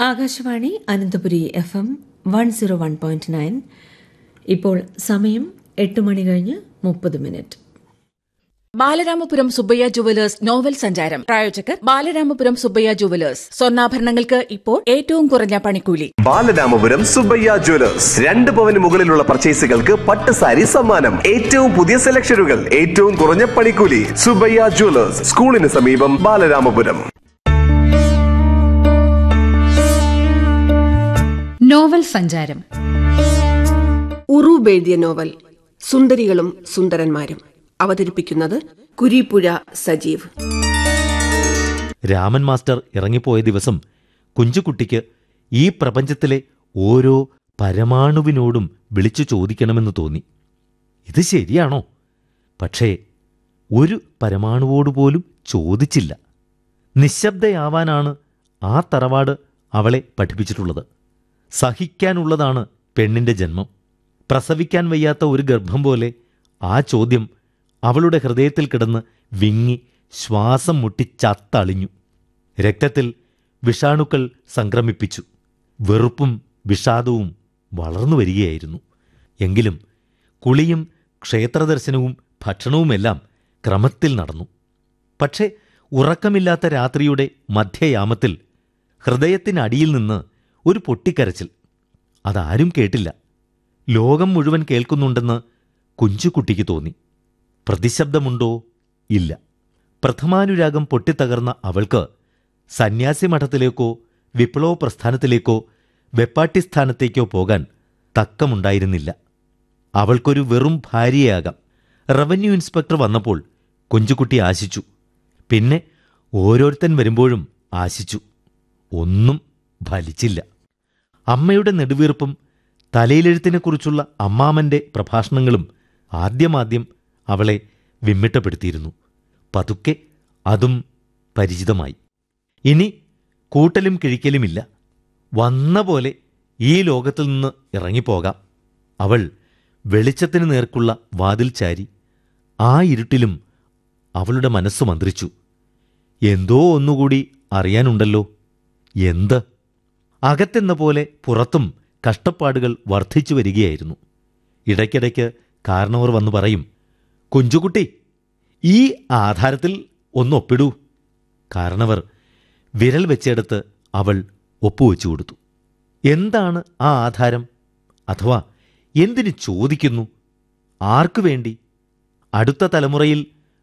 Akashvani Ananthapuri F M one zero one point nine ഇപ്പോൾ സമയം എട്ട് മണി കഴിഞ്ഞ് മുപ്പത് minute Balaramapuram Subbayya jewellers novel സഞ്ചാരം പ്രായോജകർ ബാലരാമപുരം സുബ്ബയ്യ ജുവലേഴ്സ് സ്വർണ്ണാഭരണങ്ങൾക്ക് ഇപ്പോൾ ഏറ്റവും കുറഞ്ഞ പണിക്കൂലി ബാലരാമപുരം സുബ്ബയ്യ ജ്വല്ലേഴ്സ് രണ്ട് പവന് മുകളിലുള്ള പർച്ചേസുകൾക്ക് പട്ട് സാരി സമ്മാനം ഏറ്റവും പുതിയ സെലക്ഷനുകൾ ഏറ്റവും കുറഞ്ഞ പണിക്കൂലി സുബ്ബയ്യ ജ്വല്ലേഴ്സ് സ്കൂളിന് സമീപം ബാലരാമപുരം നോവൽ സഞ്ചാരം ഉറൂബ് എഴുതിയ നോവൽ സുന്ദരികളും സുന്ദരന്മാരും അവതരിപ്പിക്കുന്നത് കുരീപ്പുഴ സജീവ് രാമൻ മാസ്റ്റർ ഇറങ്ങിപ്പോയ ദിവസം കുഞ്ചുകുട്ടിക്ക് ഈ പ്രപഞ്ചത്തിലെ ഓരോ പരമാണുവിനോടും വിളിച്ചു ചോദിക്കണമെന്ന് തോന്നി ഇത് ശരിയാണോ പക്ഷേ ഒരു പരമാണുവോട് പോലും ചോദിച്ചില്ല നിശബ്ദയാവാനാണ് ആ തറവാട് അവളെ പഠിപ്പിച്ചിട്ടുള്ളത് സഹിക്കാനുള്ളതാണ് പെണ്ണിന്റെ ജന്മം പ്രസവിക്കാൻ വയ്യാത്ത ഒരു ഗർഭം പോലെ ആ ചോദ്യം അവളുടെ ഹൃദയത്തിൽ കിടന്ന് വിങ്ങി ശ്വാസം മുട്ടി ചത്തളിഞ്ഞു രക്തത്തിൽ വിഷാണുക്കൾ സംക്രമിപ്പിച്ചു വെറുപ്പും വിഷാദവും വളർന്നു വരികയായിരുന്നു എങ്കിലും കുളിയും ക്ഷേത്രദർശനവും ഭക്ഷണവുമെല്ലാം ക്രമത്തിൽ നടന്നു പക്ഷേ ഉറക്കമില്ലാത്ത രാത്രിയുടെ മധ്യയാമത്തിൽ ഹൃദയത്തിനടിയിൽ നിന്ന് ഒരു പൊട്ടിക്കരച്ചിൽ അതാരും കേട്ടില്ല ലോകം മുഴുവൻ കേൾക്കുന്നുണ്ടെന്ന് കുഞ്ചുകുട്ടിക്ക് തോന്നി പ്രതിശബ്ദമുണ്ടോ ഇല്ല പ്രഥമാനുരാഗം പൊട്ടിത്തകർന്ന അവൾക്ക് സന്യാസി മഠത്തിലേക്കോ വിപ്ലവ പ്രസ്ഥാനത്തിലേക്കോ വെപ്പാട്ടിസ്ഥാനത്തേക്കോ പോകാൻ തക്കമുണ്ടായിരുന്നില്ല അവൾക്കൊരു വെറും ഭാര്യയാകാം റവന്യൂ ഇൻസ്പെക്ടർ വന്നപ്പോൾ കുഞ്ചുകുട്ടി ആശിച്ചു പിന്നെ ഓരോരുത്തൻ വരുമ്പോഴും ആശിച്ചു ഒന്നും ഫലിച്ചില്ല അമ്മയുടെ നെടുവീർപ്പും തലയിലെഴുത്തിനെക്കുറിച്ചുള്ള അമ്മാമന്റെ പ്രഭാഷണങ്ങളും ആദ്യമാദ്യം അവളെ വിമ്മിട്ടപ്പെടുത്തിയിരുന്നു പതുക്കെ അതും പരിചിതമായി ഇനി കൂട്ടലും കിഴിക്കലുമില്ല വന്ന പോലെ ഈ ലോകത്തിൽ നിന്ന് ഇറങ്ങിപ്പോകാം അവൾ വെളിച്ചത്തിന് നേർക്കുള്ള വാതിൽ ചാരി ആ ഇരുട്ടിലും അവളുടെ മനസ്സ് മന്ത്രിച്ചു എന്തോ ഒന്നുകൂടി അറിയാനുണ്ടല്ലോ എന്ത് അകത്തെന്ന പോലെ പുറത്തും കഷ്ടപ്പാടുകൾ വർദ്ധിച്ചു വരികയായിരുന്നു ഇടയ്ക്കിടയ്ക്ക് കാരണവർ വന്നു പറയും കുഞ്ചുകുട്ടി ഈ ആധാരത്തിൽ ഒന്നൊപ്പിടൂ കാരണവർ വിരൽ വെച്ചെടുത്ത് അവൾ ഒപ്പുവെച്ചു കൊടുത്തു എന്താണ് ആ ആധാരം അഥവാ എന്തിനു ചോദിക്കുന്നു ആർക്കു വേണ്ടി അടുത്ത തലമുറയിൽ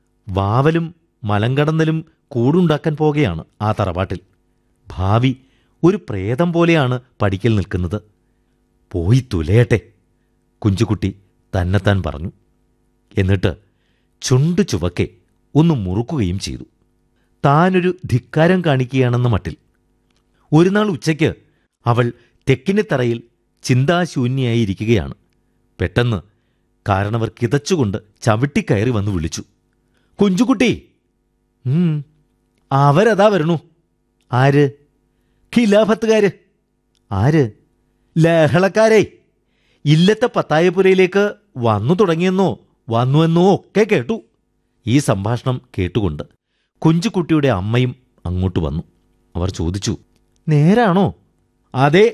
വാവലും മലങ്കടന്നലും കൂടുണ്ടാക്കാൻ പോകുകയാണ് ആ തറവാട്ടിൽ ഭാവി ഒരു പ്രേതം പോലെയാണ് പഠിക്കൽ നിൽക്കുന്നത് പോയി തുലയട്ടെ കുഞ്ചുകുട്ടി തന്നെത്താൻ പറഞ്ഞു എന്നിട്ട് ചുണ്ട് ചുവക്കെ ഒന്ന് മുറുക്കുകയും ചെയ്തു താനൊരു ധിക്കാരം കാണിക്കുകയാണെന്ന മട്ടിൽ ഒരു നാൾ ഉച്ചയ്ക്ക് അവൾ തെക്കിനിത്തറയിൽ ചിന്താശൂന്യായിരിക്കുകയാണ് പെട്ടെന്ന് കാരണവർ കിതച്ചുകൊണ്ട് ചവിട്ടിക്കയറി വന്ന് വിളിച്ചു കുഞ്ചുകുട്ടി ഉം, അവരതാ വരണു ആര് ഖിലാഫത്തുകാര് ആര് ലഹളക്കാരെ ഇല്ലത്തെ പത്തായപ്പുരയിലേക്ക് വന്നു തുടങ്ങിയെന്നോ വന്നുവെന്നോ ഒക്കെ കേട്ടു ഈ സംഭാഷണം കേട്ടുകൊണ്ട് കുഞ്ചുകുട്ടിയുടെ അമ്മയും അങ്ങോട്ട് വന്നു അവർ ചോദിച്ചു നേരാണോ അതെ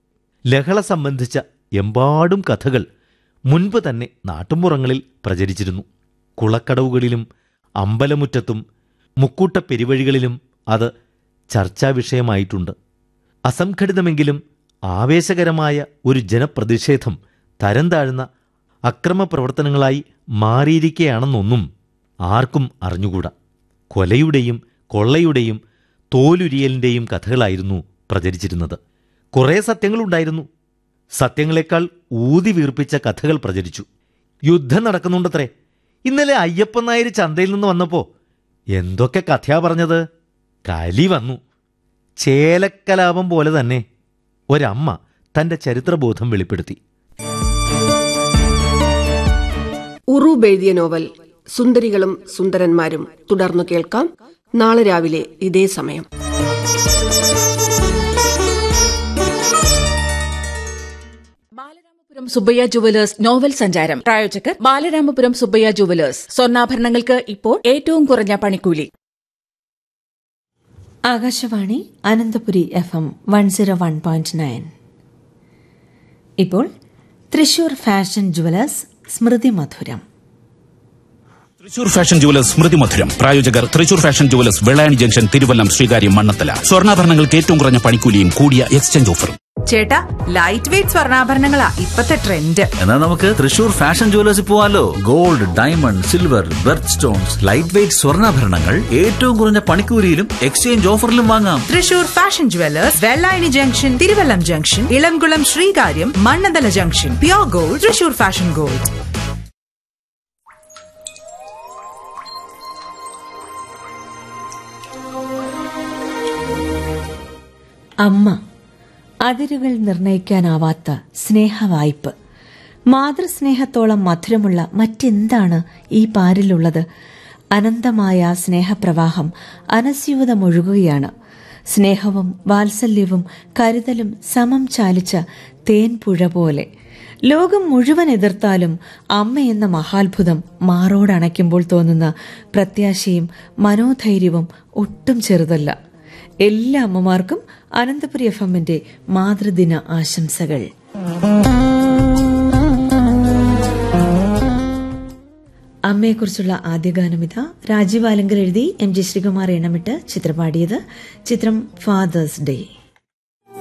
ലഹള സംബന്ധിച്ച എമ്പാടും കഥകൾ മുൻപ് തന്നെ നാട്ടുമ്പുറങ്ങളിൽ പ്രചരിച്ചിരുന്നു കുളക്കടവുകളിലും അമ്പലമുറ്റത്തും മുക്കൂട്ട പെരുവഴികളിലും അത് ചർച്ചാ വിഷയമായിട്ടുണ്ട് അസംഘടിതമെങ്കിലും ആവേശകരമായ ഒരു ജനപ്രതിഷേധം തരം താഴ്ന്ന അക്രമപ്രവർത്തനങ്ങളായി മാറിയിരിക്കുകയാണെന്നൊന്നും ആർക്കും അറിഞ്ഞുകൂടാ കൊലയുടെയും കൊള്ളയുടെയും തോലുരിയലിൻ്റെയും കഥകളായിരുന്നു പ്രചരിച്ചിരുന്നത് കുറേ സത്യങ്ങളുണ്ടായിരുന്നു സത്യങ്ങളെക്കാൾ ഊതി വീർപ്പിച്ച കഥകൾ പ്രചരിച്ചു യുദ്ധം നടക്കുന്നുണ്ടത്രേ ഇന്നലെ അയ്യപ്പൻ നായർ ചന്തയിൽ നിന്ന് വന്നപ്പോ എന്തൊക്കെ കഥയാ പറഞ്ഞത് കലി വന്നു ചേലക്കലാപം പോലെ തന്നെ ഒരമ്മ തന്റെ ചരിത്രബോധം വെളിപ്പെടുത്തി ഉറൂബ് എഴുതിയ നോവൽ സുന്ദരികളും സുന്ദരന്മാരും തുടർന്നു കേൾക്കാം നാളെ രാവിലെ ഇതേ സമയം ബാലരാമപുരം സുബ്ബയ്യ ജുവലേഴ്സ് നോവൽ സഞ്ചാരം പ്രായോജകർ ബാലരാമപുരം സുബ്ബയ്യ ജുവലേഴ്സ് സ്വർണ്ണാഭരണങ്ങൾക്ക് ഇപ്പോൾ ഏറ്റവും കുറഞ്ഞ പണിക്കൂലി Akashvani Ananthapuri F M one zero one point nine ഇപ്പോൾ തൃശൂർ ഫാഷൻ ജുവലേഴ്സ് സ്മൃതി മധുരം തൃശൂർ ഫാഷൻ ജുവലേഴ്സ് സ്മൃതി മധുരം പ്രായോജകർ Thrissur fashion jewellers Vellayani junction Thiruvallam Sreekaryam Mannathala സ്വർണ്ണാഭരണങ്ങൾക്ക് ഏറ്റവും കുറഞ്ഞ പണിക്കൂലിയും കൂടിയ എക്സ്ചേഞ്ച് ഓഫറും ചേട്ടാ ലൈറ്റ് വെയിറ്റ് സ്വർണ്ണാഭരണങ്ങളാ ഇപ്പത്തെ ട്രെൻഡ് എന്നാ നമുക്ക് തൃശൂർ ഫാഷൻ ജുവലേഴ്സിൽ പോവാലോ gold diamond silver birth stones light weight സ്വർണ്ണാഭരണങ്ങൾ ഏറ്റവും കുറഞ്ഞ പണിക്കൂലിയിലും എക്സ്ചേഞ്ച് ഓഫറിലും വാങ്ങാം Thrissur fashion jewellers Vellayani junction Thiruvallam junction Elamkulam Sreekaryam Mannanthala junction pure gold Thrissur fashion gold അമ്മ അതിരുകൾ നിർണയിക്കാനാവാത്ത സ്നേഹവായ്പ് മാതൃസ്നേഹത്തോളം മധുരമുള്ള മറ്റെന്താണ് ഈ പാരിലുള്ളത് അനന്തമായ ആ സ്നേഹപ്രവാഹം അനസ്യൂതമൊഴുകുകയാണ് സ്നേഹവും വാത്സല്യവും കരുതലും സമം ചാലിച്ച തേൻപുഴ പോലെ ലോകം മുഴുവൻ എതിർത്താലും അമ്മ എന്ന മഹാത്ഭുതം മാറോടണയ്ക്കുമ്പോൾ തോന്നുന്ന പ്രത്യാശയും മനോധൈര്യവും ഒട്ടും ചെറുതല്ല എല്ലാ അമ്മമാർക്കും അനന്തപുരി എഫ് എമ്മിന്റെ മാതൃദിന ആശംസകൾ അമ്മയെക്കുറിച്ചുള്ള ആദ്യ ഗാനമിത രാജീവ് ആലങ്കർ എഴുതി എം ജി ശ്രീകുമാർ എണ്ണമിട്ട് ചിത്രപാടിയത് ചിത്രം ഫാദേഴ്സ് ഡേ